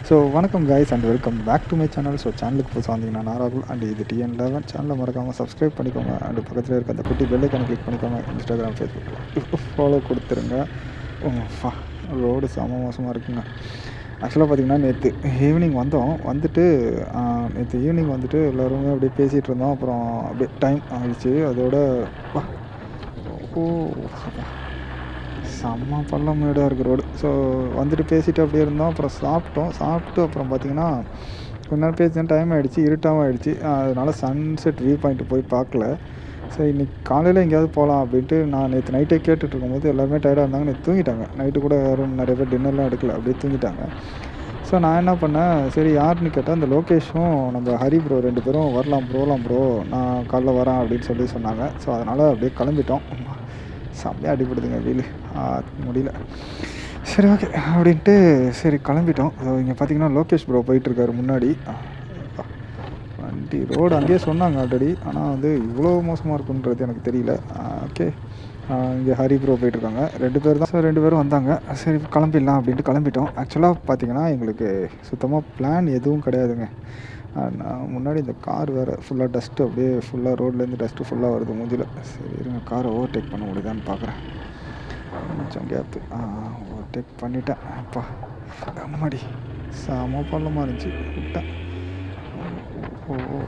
So வணக்கம் guys and welcome back to my channel so சேனலுக்கு புதுசாக வந்தீங்கன்னா நான் ராகுல் அண்ட் இது டிஎன் லெவன் சேனலை மறக்காமல் சப்ஸ்கிரைப் பண்ணிக்கோங்க அண்ட் பக்கத்தில் இருக்க அந்த குட்டி பெல்லைக்கான கிளிக் பண்ணிக்கோங்க இன்ஸ்டாகிராம் ஃபேஸ்புக் ஃபாலோ கொடுத்துருங்க ரோடு செம மோசமாக இருக்குங்க ஆக்சுவலாக பார்த்தீங்கன்னா நேற்று ஈவினிங் வந்தோம் வந்துட்டு நேற்று ஈவினிங் வந்துட்டு எல்லோருமே அப்படியே பேசிகிட்டு இருந்தோம் அப்புறம் அப்படியே டைம் ஆகிடுச்சு அதோட வா. ஓ அப்பா. செம்ம பள்ளம் மேடாக இருக்குது ரோடு ஸோ வந்துட்டு பேசிட்டு அப்படியே இருந்தோம் அப்புறம் சாப்பிட்டோம் சாப்பிட்டு அப்புறம் பார்த்தீங்கன்னா கொஞ்ச நேரம் பேசி டைம் ஆகிடுச்சு இருட்டாகவும் ஆகிடுச்சு அதனால் சன்செட் வியூ பாயிண்ட் போய் பார்க்கல சரி இன்னைக்கு காலையில் எங்கேயாவது போகலாம் அப்படின்ட்டு நான் நேற்று நைட்டே கேட்டுட்டு இருக்கும்போது எல்லாருமே டயர்டாக இருந்தாங்க நேற்று தூங்கிட்டாங்க நைட்டு கூட யாரும் நிறைய பேர் டின்னர்லாம் எடுக்கல அப்படியே தூங்கிட்டாங்க ஸோ நான் என்ன பண்ணேன் சரி யாருன்னு கேட்டால் அந்த லோகேஷும் நம்ம ஹரி ப்ரோ ரெண்டு பேரும் வரலாம் ப்ரோலாம் ப்ரோ நான் காலைல வரேன் அப்படின்னு சொல்லி சொன்னாங்க ஸோ அதனால் அப்படியே கிளம்பிட்டோம் செம்மையாக அடிப்படுதுங்க வீல் முடியல சரி ஓகே அப்படின்ட்டு சரி கிளம்பிட்டோம் ஸோ இங்கே பார்த்தீங்கன்னா லோகேஷ் ப்ரோ போயிட்டுருக்காரு முன்னாடி வண்டி ரோடு அங்கேயே சொன்னாங்க ஆல்ரெடி ஆனால் வந்து இவ்வளோ மோசமாக இருக்குன்றது எனக்கு தெரியல ஓகே இங்கே ஹரி ப்ரோ போயிட்டுருக்காங்க ரெண்டு பேர் தான் சார் ரெண்டு பேரும் வந்தாங்க சரி கிளம்பிடலாம் அப்படின்ட்டு கிளம்பிட்டோம் ஆக்சுவலாக பார்த்தீங்கன்னா எங்களுக்கு சுத்தமாக பிளான் எதுவும் கிடையாதுங்க நான் முன்னாடி இந்த கார் வேறு ஃபுல்லாக டஸ்ட்டு அப்படியே ஃபுல்லாக ரோட்லேருந்து டஸ்ட்டு ஃபுல்லாக வருது மூஞ்சில் சரி இருங்க காரை ஓவர்டேக் பண்ண முடியுதான்னு பார்க்குறேன் கொஞ்சம் கேப்பு ஓவர்டேக் பண்ணிட்டேன் அப்பா அம்மாடி செம பள்ளமாக இருந்துச்சு விட்டேன் ஓ ஓ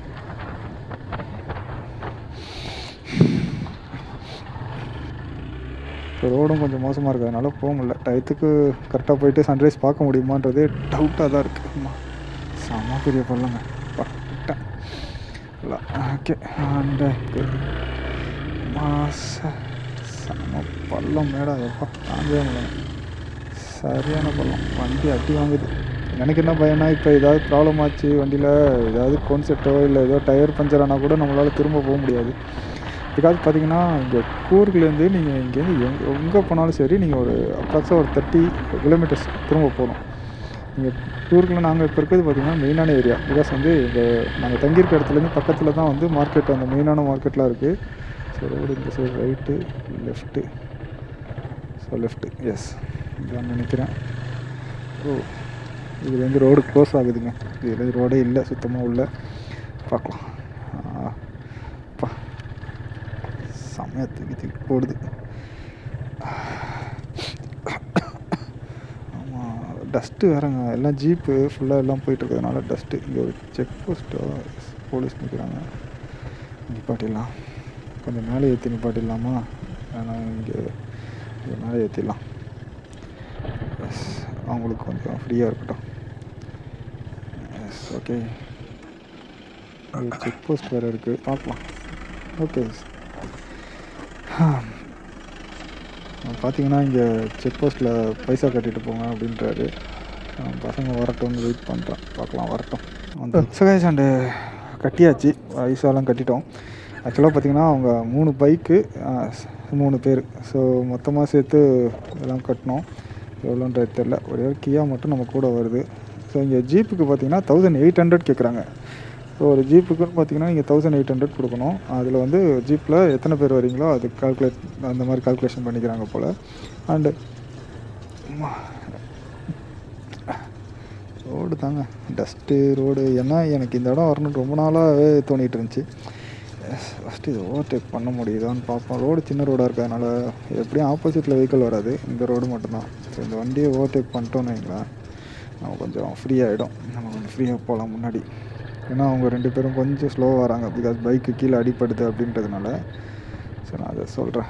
இப்போ ரோடும் கொஞ்சம் மோசமாக இருக்கிறதுனால போக முடியல டயத்துக்கு கரெக்டாக போயிட்டு சன்ரைஸ் பார்க்க முடியுமான்றதே டவுட்டாக தான் இருக்குது ஆமாம் செம பெரிய பள்ளங்க அப்பா விட்டேன் ஓகே அண்டு மாச செம பள்ளம் மேடா எப்பா தாங்கவே முடியல சரியான பள்ளம் வண்டி அடி வாங்குது எனக்கு என்ன பயம்னா இப்போ ஏதாவது ப்ராப்ளம் ஆச்சு வண்டியில் ஏதாவது கோன்செப்டோ இல்லை ஏதோ டயர் பஞ்சர் ஆனால் கூட நம்மளால் திரும்ப போக முடியாது பிகாஸ் பார்த்தீங்கன்னா இங்கே கூர்க்லேருந்து நீங்கள் இங்கேருந்து எங்கே எங்கே போனாலும் சரி நீங்கள் ஒரு அப்ராக்ஸாக ஒரு தேர்ட்டி கிலோமீட்டர்ஸ் திரும்ப போகணும் நீங்கள் டூருக்குள்ள நாங்கள் இப்போ இருக்கிறது பார்த்திங்கன்னா மெயினான ஏரியா பிகாஸ் வந்து இந்த நாங்கள் தங்கியிருக்க இடத்துலேருந்து பக்கத்தில் தான் வந்து மார்க்கெட் அந்த மெயினான மார்க்கெட்லாம் இருக்குது ஸோ ரோடு இந்த side right left so left yes இதான் நினைக்கிறேன் ஓ இதுலேருந்து ரோடு க்ளோஸ் ஆகுதுங்க இதுலேருந்து ரோடே இல்லை சுத்தமாக உள்ள பார்க்கலாம் பா செம்மையாக தூக்கி தூக்கி போடுது ஆமாம் டஸ்ட்டு வேறங்க எல்லாம் ஜீப்பு ஃபுல்லாக எல்லாம் போயிட்டு இருக்கிறதுனால டஸ்ட்டு இங்கே ஒரு செக் போஸ்ட்டோ போலீஸ் நிற்கிறாங்க நிப்பாட்டிடலாம் கொஞ்சம் மேலே ஏற்றி நிப்பாட்டிடலாமா ஆனால் இங்கே இங்கே மேலே ஏற்றிடலாம் எஸ் அவங்களுக்கு கொஞ்சம் ஃப்ரீயாக இருக்கட்டும் எஸ் ஓகே செக் போஸ்ட் வேறு இருக்குது பார்க்கலாம் ஓகே பார்த்தீங்கன்னா இங்கே செக் போஸ்ட்டில் பைசா கட்டிட்டு போங்க அப்படின்றாரு பசங்க வரட்டும்னு வெயிட் பண்ணுறேன் பார்க்கலாம் வரட்டும் வந்து சுகேஷ் அண்டு கட்டியாச்சு பைசாலாம் கட்டிட்டோம் ஆக்சுவலாக பார்த்தீங்கன்னா அவங்க மூணு பைக்கு மூணு பேர் ஸோ மொத்தமாக சேர்த்து எல்லாம் கட்டினோம் எவ்வளோன்றது தெரில ஒரே ஒரு கியா மட்டும் நம்ம கூட வருது ஸோ இங்கே ஜீப்புக்கு பார்த்தீங்கன்னா தௌசண்ட் எயிட் ஹண்ட்ரட் கேட்குறாங்க ஸோ ஒரு ஜீப்புக்குன்னு பார்த்தீங்கன்னா இங்கே தௌசண்ட் எயிட் ஹண்ட்ரட் கொடுக்கணும் அதில் வந்து ஜீப்பில் எத்தனை பேர் வரீங்களோ அது கால்குலேட் அந்த மாதிரி கால்குலேஷன் பண்ணிக்கிறாங்க போல் அண்டு ரோடு தாங்க டஸ்ட்டு ரோடு ஏன்னா எனக்கு இந்த இடம் வரணும்னு ரொம்ப நாளாகவே தோணிகிட்டு இருந்துச்சு ஃபஸ்ட்டு இது ஓவர்டேக் பண்ண முடியுதான்னு பார்ப்போம் ரோடு சின்ன ரோடாக இருக்கிறதுனால எப்படியும் ஆப்போசிட்டில் வெஹிக்கிள் வராது இந்த ரோடு மட்டும்தான் ஸோ இந்த வண்டியை ஓவர்டேக் பண்ணிட்டோன்னு வைங்களேன் நம்ம கொஞ்சம் ஃப்ரீ ஆகிடும் நம்ம கொஞ்சம் ஃப்ரீயாக போகலாம் முன்னாடி ஏன்னா அவங்க ரெண்டு பேரும் கொஞ்சம் ஸ்லோவாக வராங்க பிகாஸ் பைக்கு கீழே அடிப்படுது அப்படின்றதுனால ஸோ நான் அதை சொல்கிறேன்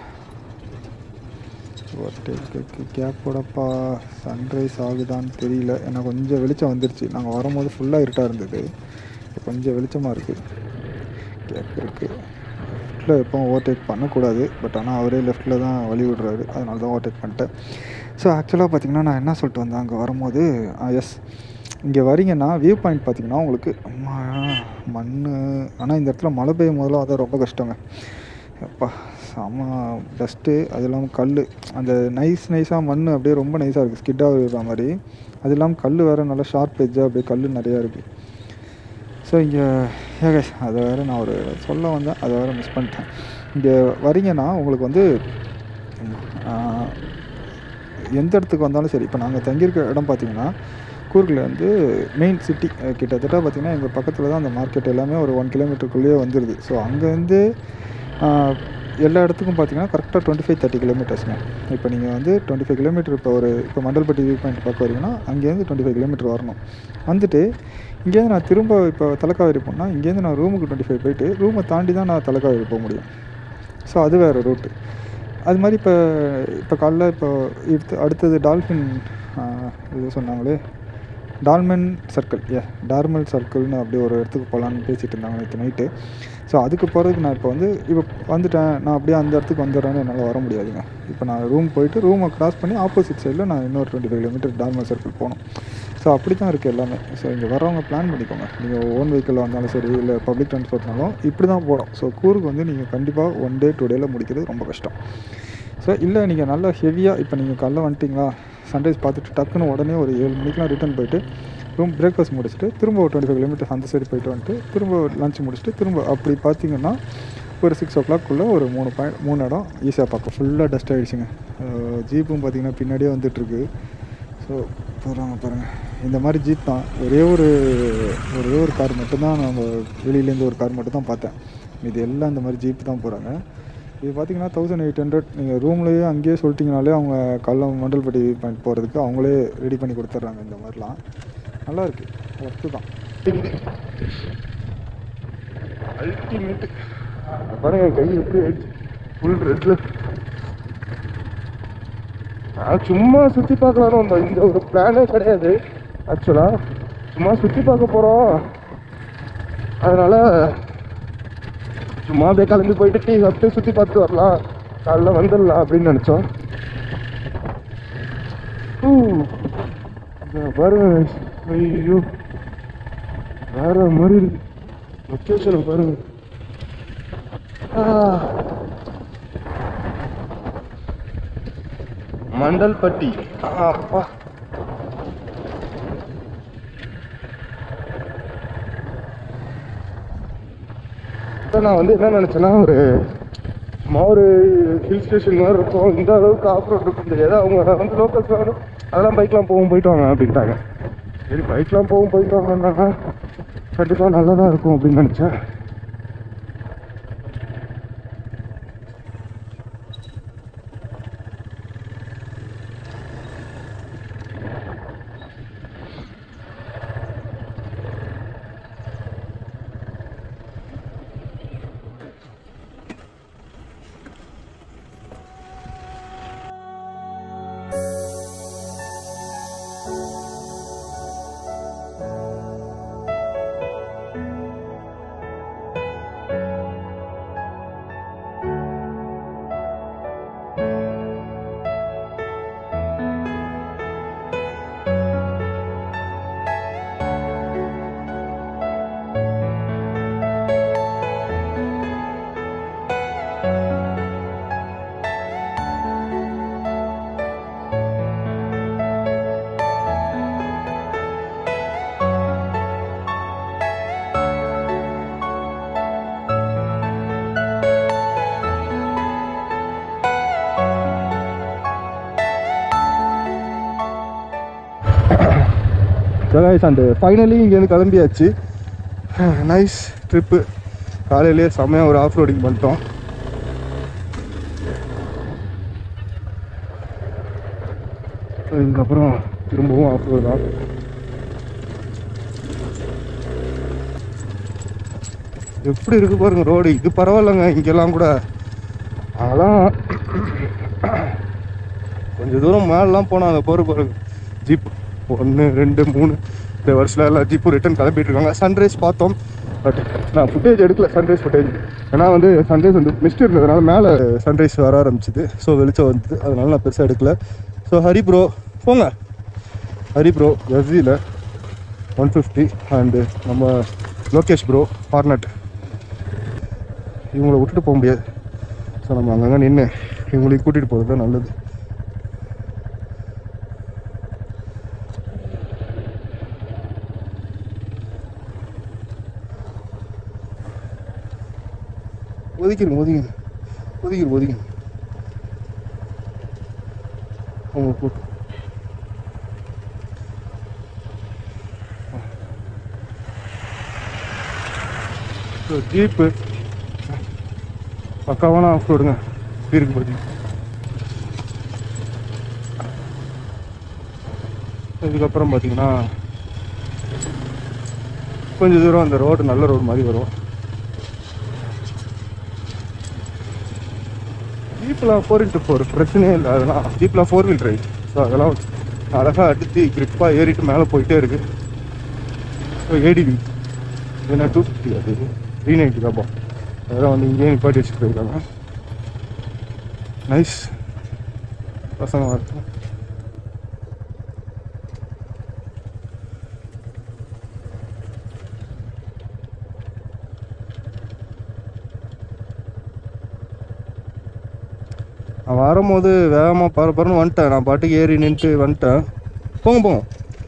ஓவர்டேக்கு கேப்போடப்பா சன்ரைஸ் ஆகுதான்னு தெரியல ஏன்னா கொஞ்சம் வெளிச்சம் வந்துருச்சு நாங்கள் வரும்போது ஃபுல்லாக இருட்டாக இருந்தது இப்போ கொஞ்சம் வெளிச்சமாக இருக்குது கேப் இருக்குது லெஃப்ட்டில் எப்போவும் ஓவர்டேக் பண்ணக்கூடாது பட் ஆனால் அவரே லெஃப்ட்டில் தான் வழி விடுறாரு அதனால தான் ஓவர்டேக் பண்ணிட்டேன் ஸோ ஆக்சுவலாக பார்த்தீங்கன்னா நான் என்ன சொல்லிட்டு வந்தேன் அங்கே வரும்போது எஸ் இங்கே வரீங்கன்னா வியூ பாயிண்ட் பார்த்தீங்கன்னா உங்களுக்கு மண் ஆனால் இந்த இடத்துல மழை பெய்யும் போதெல்லாம் அதான் ரொம்ப கஷ்டங்க எப்பா செம டஸ்ட்டு அது இல்லாமல் கல் அந்த நைஸ் நைஸாக மண் அப்படியே ரொம்ப நைஸாக இருக்குது ஸ்கிட்டாக விடுற மாதிரி அது இல்லாமல் கல் வேறு நல்லா ஷார்ப் எஜ்ஜாக அப்படியே கல் நிறையா இருக்குது ஸோ இங்கே ஏகேஷ் அதை வேறு நான் ஒரு சொல்ல வந்தேன் அதை வேறு மிஸ் பண்ணிட்டேன் இங்கே வரீங்கன்னா உங்களுக்கு வந்து எந்த இடத்துக்கு வந்தாலும் சரி இப்போ நாங்கள் தங்கியிருக்க இடம் பார்த்தீங்கன்னா கூர்கில் வந்து மெயின் சிட்டி கிட்டத்தட்ட பார்த்திங்கன்னா எங்கள் பக்கத்தில் தான் அந்த மார்க்கெட் எல்லாமே ஒரு ஒன் கிலோமீட்டருக்குள்ளேயே வந்துடுது ஸோ அங்கேருந்து எல்லா இடத்துக்கும் பார்த்தீங்கன்னா கரெக்டாக டுவெண்ட்டி ஃபைவ் தேர்ட்டி கிலோமீட்டர்ஸ்ங்க இப்போ நீங்கள் வந்து டுவெண்ட்டி ஃபைவ் கிலோமீட்டர் இப்போ ஒரு இப்போ மண்டல்பட்டி வியூ பாயிண்ட் பார்க்க வரீங்கன்னா அங்கேருந்து டுவெண்ட்டி ஃபைவ் கிலோமீட்டர் வரணும் வந்துட்டு இங்கேருந்து நான் திரும்ப இப்போ தலைக்காவேரி போனால் இங்கேருந்து நான் ரூமுக்கு டுவெண்ட்டி ஃபைவ் போயிட்டு ரூமை தாண்டி தான் நான் தலைக்காவேரி போக முடியும் ஸோ அது வேறு ரூட்டு அது மாதிரி இப்போ இப்போ காலைல இப்போ அடுத்து அடுத்தது டால்ஃபின் இது சொன்னாங்களே டால்மென் சர்க்கிள் ஏ டார்மல் சர்க்கிள்னு அப்படி ஒரு இடத்துக்கு போகலான்னு பேசிகிட்டு இருந்தாங்க நேற்று நைட்டு ஸோ அதுக்கு போகிறதுக்கு நான் இப்போ வந்து இப்போ வந்துட்டேன் நான் அப்படியே அந்த இடத்துக்கு வந்துடுறேன்னு என்னால் வர முடியாதுங்க இப்போ நான் ரூம் போயிட்டு ரூமை க்ராஸ் பண்ணி ஆப்போசிட் சைடில் நான் இன்னொரு டுவெண்ட்டி ஃபைவ் கிலோமீட்டர் டார்மல் சர்க்கிள் போகணும் ஸோ அப்படி தான் இருக்குது எல்லாமே ஸோ இங்கே வரவங்க பிளான் பண்ணிக்கோங்க நீங்கள் ஓன் வெஹிக்கிள் வந்தாலும் சரி இல்லை பப்ளிக் ட்ரான்ஸ்போர்ட்னாலும் இப்படி தான் போடும் ஸோ கூருக்கு வந்து நீங்கள் கண்டிப்பாக ஒன் டே டூ டேயில் முடிக்கிறது ரொம்ப கஷ்டம் ஸோ இல்லை நீங்கள் நல்லா ஹெவியாக இப்போ நீங்கள் காலைல வந்துட்டிங்களா சன்ரைஸ் பார்த்துட்டு டக்குன்னு உடனே ஒரு ஏழு மணிக்கெலாம் ரிட்டர்ன் போயிட்டு ரூம் பிரேக்ஃபாஸ்ட் முடிச்சுட்டு திரும்ப ஒரு டுவெண்ட்டி ஃபைவ் கிலோமீட்டர்ஸ் அந்த சைடு போயிட்டு வந்துட்டு திரும்ப லஞ்ச் முடிச்சுட்டு திரும்ப அப்படி பார்த்தீங்கன்னா ஒரு சிக்ஸ் ஓ கிளாக்குள்ளே ஒரு மூணு பாயிண்ட் மூணு இடம் ஈஸியாக பார்க்கும் ஃபுல்லாக டஸ்ட் ஆகிடுச்சுங்க ஜீப்பும் பார்த்தீங்கன்னா பின்னாடியே வந்துட்டுருக்கு ஸோ போகிறாங்க பாருங்கள் இந்த மாதிரி ஜீப் தான் ஒரே ஒரு ஒரே ஒரு கார் மட்டும்தான் நம்ம வெளியிலேருந்து ஒரு கார் மட்டும் தான் பார்த்தேன் இது எல்லாம் இந்த மாதிரி ஜீப் தான் போகிறாங்க இது பார்த்தீங்கன்னா தௌசண்ட் எயிட் ஹண்ட்ரட் நீங்கள் ரூம்லேயே அங்கேயே சொல்லிட்டீங்கனாலே அவங்க கல்ல மண்டல்பட்டி பாயிண்ட் போகிறதுக்கு அவங்களே ரெடி பண்ணி கொடுத்துட்றாங்க இந்த மாதிரிலாம் நல்லா இருக்கு ஒர்த்து தான் அல்டிமேட் பாருங்க கை எப்படி ஆயிடுச்சு ஃபுல் ரெட்ல நான் சும்மா சுற்றி பார்க்கலான்னு வந்தோம் இந்த ஒரு பிளானே கிடையாது ஆக்சுவலாக சும்மா சுற்றி பார்க்க போகிறோம் அதனால் சும்மா அப்படியே கிளம்பி போயிட்டு டீ சாப்பிட்டு சுற்றி பார்த்துட்டு வரலாம் காலைல வந்துடலாம் அப்படின்னு நினச்சோம் ஊ, இங்க பாருங்க ஐயோ வேற மாதிரி இருக்கு லொக்கேஷனை பாருங்க ஆ. மண்டல்பட்டி ஆ, அப்பா இப்ப நான் வந்து என்ன நினைச்சேன்னா ஒரு சும்மா ஒரு ஹில் ஸ்டேஷன் மாதிரி இருக்கும் இந்த அளவுக்கு ஆஃப் ரோட் இருக்கும் தெரியாது அவங்க வந்து லோக்கல்ஸ் வரும் அதெல்லாம் பைக்லாம் போகும் போயிட்டு வாங்க அப்படின்ட்டாங்க சரி பைக்லாம் போகும் போயிட்டு வாங்கன்னாங்க கண்டிப்பாக நல்லா தான் இருக்கும் அப்படின்னு நினச்சேன் கைஸ் அண்டு ஃபைனலி இங்கேருந்து கிளம்பியாச்சு நைஸ் ட்ரிப்பு காலையிலேயே செம்மையாக ஒரு ஆஃப் ரோடிங் பண்ணிட்டோம் இதுக்கப்புறம் திரும்பவும் ஆஃப் ரோடு தான் எப்படி இருக்கு பாருங்க ரோடு இது பரவாயில்லைங்க இங்கெல்லாம் கூட அதெல்லாம் கொஞ்சம் தூரம் மேலாம் போனால் அங்கே போகிற பாருங்க ஜீப் ஒன்று ரெண்டு மூணு இந்த வருஷத்தில் எல்லாம் ஜீப்பு ரிட்டர்ன் கிளம்பிட்டு இருக்காங்க சன்ரைஸ் பார்த்தோம் பட் நான் ஃபுட்டேஜ் எடுக்கல சன்ரைஸ் ஃபுட்டேஜ் ஏன்னா வந்து சன்ரைஸ் வந்து மிஸ்ட் இருந்ததுனால மேலே சன்ரைஸ் வர ஆரம்பிச்சுது ஸோ வெளிச்சம் வந்தது அதனால நான் பெருசாக எடுக்கல ஸோ ஹரி ப்ரோ போங்க ஹரி ப்ரோ எஸ்ஜியில் ஒன் ஃபிஃப்டி அண்டு நம்ம லோகேஷ் ப்ரோ ஹார்னட் இவங்கள விட்டுட்டு போக முடியாது ஸோ நம்ம அங்கங்கே நின்று இவங்களையும் கூட்டிகிட்டு போகிறது தான் நல்லது ஒதுக்கிடுங்க ஒதுக்கிடுங்க ஒதுக்கிடு ஒதுக்கிடுங்க அவங்க கூட்டு ஸோ ஜீப்பு பக்காவான ஆஃப் ரோடுங்க எப்படி இருக்கு பார்த்தீங்க இதுக்கப்புறம் பார்த்தீங்கன்னா கொஞ்சம் தூரம் அந்த ரோடு நல்ல ரோடு மாதிரி வரும் ஜீப்லாம் ஃபோர் இன்ட்டு ஃபோர் பிரச்சனையே இல்லை அதெல்லாம் ஜீப்லாம் ஃபோர் வீல் டிரைவ் ஸோ அதெல்லாம் அழகாக அடுத்து கிரிப்பாக ஏறிட்டு மேலே போயிட்டே இருக்கு ஸோ ஏடிவி என்ன டூ ஃபிஃப்டி அது த்ரீ நைன்ட்டி தான்ப்பா அதெல்லாம் வந்து இங்கேயே நிப்பாட்டி வச்சுட்டு போயிருக்காங்க நைஸ் பசங்க வரட்டும் நான் வரும்போது வேகமாக பர பரன்னு வந்துட்டேன் நான் பாட்டுக்கு ஏறி நின்றுட்டு வந்துட்டேன் போங்க போங்க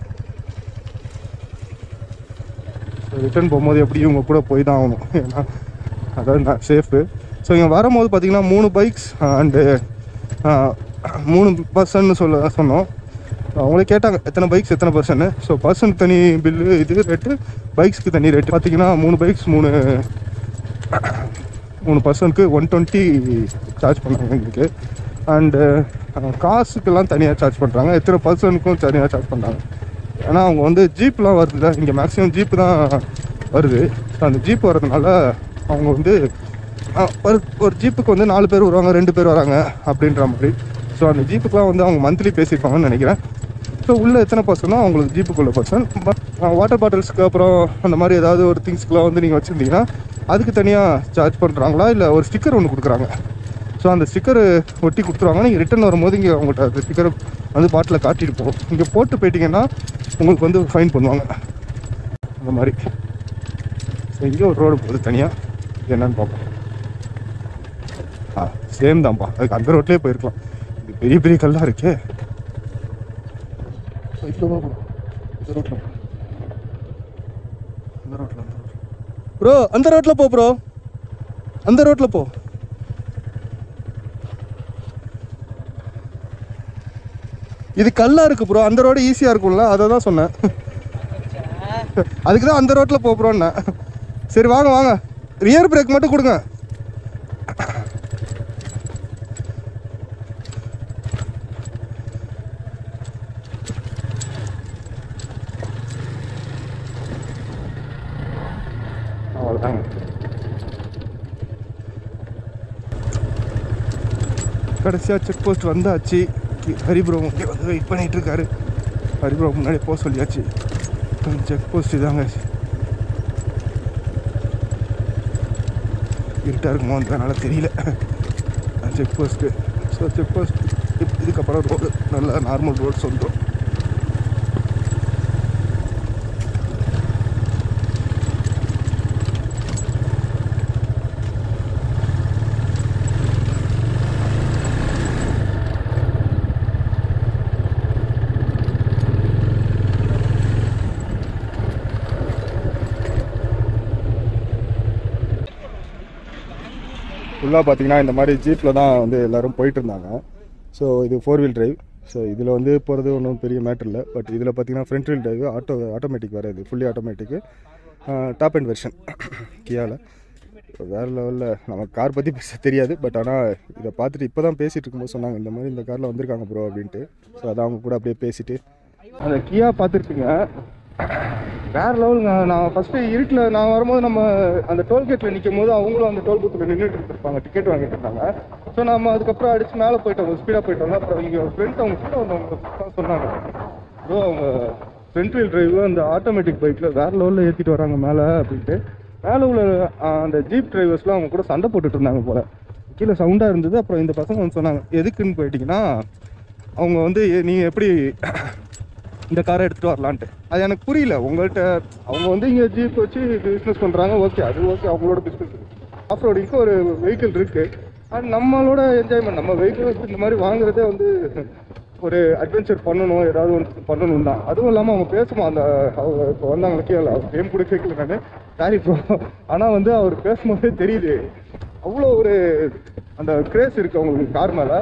ரிட்டர்ன் போகும்போது எப்படியும் உங்கள் கூட போய் தான் ஆகணும் ஏன்னா அதான் நான் சேஃபு ஸோ இங்கே வரும்போது பார்த்தீங்கன்னா மூணு பைக்ஸ் அண்டு மூணு பர்சன்னு சொல்ல சொன்னோம் அவங்களே கேட்டாங்க எத்தனை பைக்ஸ் எத்தனை பர்சன்னு ஸோ பர்சனுக்கு தனி பில்லு இது ரேட்டு பைக்ஸ்க்கு தனி ரேட்டு பார்த்தீங்கன்னா மூணு பைக்ஸ் மூணு மூணு பர்சனுக்கு ஒன் டுவெண்ட்டி சார்ஜ் பண்ணுறாங்க எங்களுக்கு அண்டு காசுக்கெல்லாம் தனியாக சார்ஜ் பண்ணுறாங்க எத்தனை பர்சனுக்கும் தனியாக சார்ஜ் பண்ணுறாங்க ஏன்னா அவங்க வந்து ஜீப்லாம் வருதுல்ல இங்கே மேக்ஸிமம் ஜீப்பு தான் வருது ஸோ அந்த ஜீப் வர்றதுனால அவங்க வந்து ஆ, ஒரு ஒரு ஜீப்புக்கு வந்து நாலு பேர் வருவாங்க ரெண்டு பேர் வராங்க அப்படின்ற மாதிரி ஸோ அந்த ஜீப்புக்கெலாம் வந்து அவங்க மந்த்லி பேசியிருப்பாங்கன்னு நினைக்கிறேன் ஸோ உள்ளே எத்தனை பர்சனோ அவங்களுக்கு ஜீப்புக்குள்ள பர்சன் வாட்டர் பாட்டில்ஸ்க்கு அப்புறம் அந்த மாதிரி ஏதாவது ஒரு திங்ஸ்க்குலாம் வந்து நீங்கள் வச்சுருந்தீங்கன்னா அதுக்கு தனியாக சார்ஜ் பண்ணுறாங்களா இல்லை ஒரு ஸ்டிக்கர் ஒன்று கொடுக்குறாங்க ஸோ அந்த ஸ்டிக்கர் ஒட்டி கொடுத்துருவாங்க நீங்கள் ரிட்டர்ன் வரும்போது இங்கே அவங்கள்ட்ட அந்த ஸ்டிக்கரை வந்து பாட்டில் காட்டிட்டு போகும் இங்கே போட்டு போயிட்டீங்கன்னா உங்களுக்கு வந்து ஃபைன் பண்ணுவாங்க அந்த மாதிரி ஸோ இங்கே ஒரு ரோடு போகுது தனியாக இது என்னன்னு பார்ப்போம் ஆ சேம் தான்ப்பா அதுக்கு அந்த ரோட்லேயே போயிருக்கலாம் இது பெரிய பெரிய கல்லாக இருக்கே இந்த ரோட்டில் அந்த ரோட்டில் அந்த ரோட்டில் ப்ரோ அந்த ரோட்டில் போ ப்ரோ அந்த ரோட்டில் போ இது கல்லா இருக்கு ப்ரோ அந்த ரோடு ஈஸியா இருக்கும்ல அதை தான் சொன்னேன் அதுக்கு தான் அந்த ரோட்ல போ ப்ரோன்னு சரி வாங்க வாங்க ரியர் பிரேக் மட்டும் கொடுங்க அவ்வளோதாங்க கடைசியாக செக் போஸ்ட் வந்தாச்சு கி- ஹரிப்ரோ இங்கே வந்து வெயிட் பண்ணிட்டு இருக்காரு ஹரிப்ரோ முன்னாடி போக சொல்லியாச்சு செக் போஸ்ட் இதாங்க இருட்டாக இருக்குமோ அதனால தெரியல check post so check post இதுக்கப்புறம் ரோடு நல்ல நார்மல் ரோட்ஸ் வந்துடும் ஃபுல்லாக பார்த்தீங்கன்னா இந்த மாதிரி ஜீப்பில் தான் வந்து எல்லோரும் போயிட்டு இருந்தாங்க ஸோ இது ஃபோர் வீல் டிரைவ் ஸோ இதில் வந்து போகிறது ஒன்றும் பெரிய மேட்டர் இல்லை பட் இதில் பார்த்தீங்கன்னா front wheel drive auto automatic வேறு இது fully automatic top and version கியாவில் வேறு லெவலில் நமக்கு கார் பற்றி பேச தெரியாது பட் ஆனால் இதை பார்த்துட்டு இப்போ தான் பேசிகிட்டு இருக்கும்போது சொன்னாங்க இந்த மாதிரி இந்த காரில் வந்திருக்காங்க ப்ரோ அப்படின்ட்டு ஸோ அதான் அவங்க கூட அப்படியே பேசிட்டு அந்த கியா பார்த்துருப்பீங்க வேற லெவலுங்க நான் ஃபர்ஸ்ட் இருட்டில் நான் வரும்போது நம்ம அந்த டோல்கேட்டில் நிற்கும் போது அவங்களும் அந்த டோல் பூத்தில் நின்றுட்டு இருப்பாங்க டிக்கெட் வாங்கிட்டு இருந்தாங்க ஸோ நம்ம அதுக்கப்புறம் அடிச்சு மேலே போயிட்டோம் ஸ்பீடாக போயிட்டோம் அப்புறம் இங்கே ஃப்ரெண்ட் அவங்க கூட வந்தவங்க தான் சொன்னாங்க ப்ரோ அவங்க ஃப்ரண்ட் வீல் டிரைவ் அந்த ஆட்டோமேட்டிக் பைக்கில் வேற லெவலில் ஏற்றிட்டு வராங்க மேலே அப்படின்ட்டு மேலே உள்ள ஆஹ், அந்த ஜீப் டிரைவர்ஸ்லாம் அவங்க கூட சண்டை போட்டுட்டு இருந்தாங்க போல கீழே சவுண்டாக இருந்தது அப்புறம் இந்த பசங்க வந்து சொன்னாங்க எதுக்குன்னு போயிட்டீங்கன்னா அவங்க வந்து எ- நீங்க எப்படி இந்த காரை எடுத்துகிட்டு வரலான்ட்டு அது எனக்கு புரியல உங்கள்கிட்ட அவங்க வந்து இங்கே ஜீப் வச்சு பிஸ்னஸ் பண்ணுறாங்க ஓகே அது ஓகே அவங்களோட பிஸ்னஸ் ஆஃப் ரோடிங்க்கு ஒரு வெஹிக்கிள் இருக்குது அண்ட் நம்மளோட என்ஜாய்மெண்ட் நம்ம வெஹிக்கிள் வச்சு இந்த மாதிரி வாங்குறதே வந்து ஒரு அட்வென்ச்சர் பண்ணணும் ஏதாவது ஒன்று பண்ணணும் தான் அதுவும் இல்லாமல் அவங்க பேசுமா அந்த அவங்க இப்போ வந்தாங்க கேட்கல அவர் நேம் கூட கேட்கல நான் சாரி ப்ரோ ஆனால் வந்து அவர் பேசும்போதே தெரியுது அவ்வளோ ஒரு அந்த கிரேஸ் இருக்குது அவங்களுக்கு கார் மேலே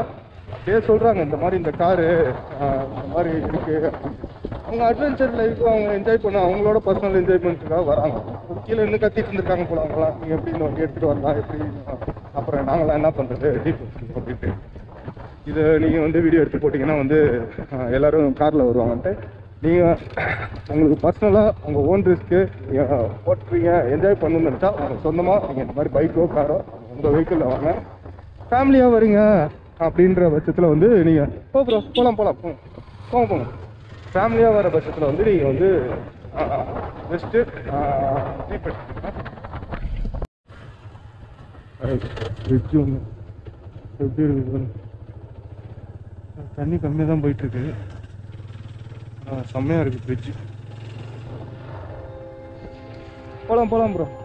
அப்படியே சொல்கிறாங்க இந்த மாதிரி இந்த காரு இந்த மாதிரி இருக்கு அவங்க அட்வென்ச்சர் லைஃப் அவங்க என்ஜாய் பண்ண அவங்களோட பர்சனல் என்ஜாய்மெண்ட்டுக்காக வராங்க ஒரு கீழே இருந்து கத்திட்டு இருந்திருக்காங்க போல அவங்களாம் நீங்கள் எப்படி இந்த வண்டி எடுத்துகிட்டு வரலாம் எப்படி அப்புறம் நாங்களாம் என்ன பண்ணுறது அப்படின்ட்டு இதை நீங்கள் வந்து வீடியோ எடுத்து போட்டிங்கன்னா வந்து அஹ், எல்லாரும் காரில் வருவாங்கன்ட்டு நீங்கள் உங்களுக்கு பர்சனலாக உங்கள் ஓன் ரிஸ்க்கு ஓட்டுறீங்க என்ஜாய் பண்ணணும்னு நினச்சா உங்களுக்கு சொந்தமாக நீங்கள் இந்த மாதிரி பைக்கோ காரோ உங்கள் வெஹிக்கிளில் வாங்க ஃபேமிலியாக வரீங்க அப்படின்ற பட்சத்தில் வந்து நீங்கள் போ ப்ரோ போகலாம் போகலாம் போங்க போங்க போங்க ஃபேமிலியாக வர பட்சத்தில் வந்து நீங்கள் வந்து பெஸ்ட்டு ஜீப் எடுத்துக்கோங்க ஃப்ரிட்ஜ் ஒன்று எப்படி இருக்குது பாருங்க. தண்ணி கம்மியாக தான் போயிட்டுருக்கு செம்மையாக இருக்குது ஃப்ரிட்ஜ் போகலாம் போகலாம் ப்ரோ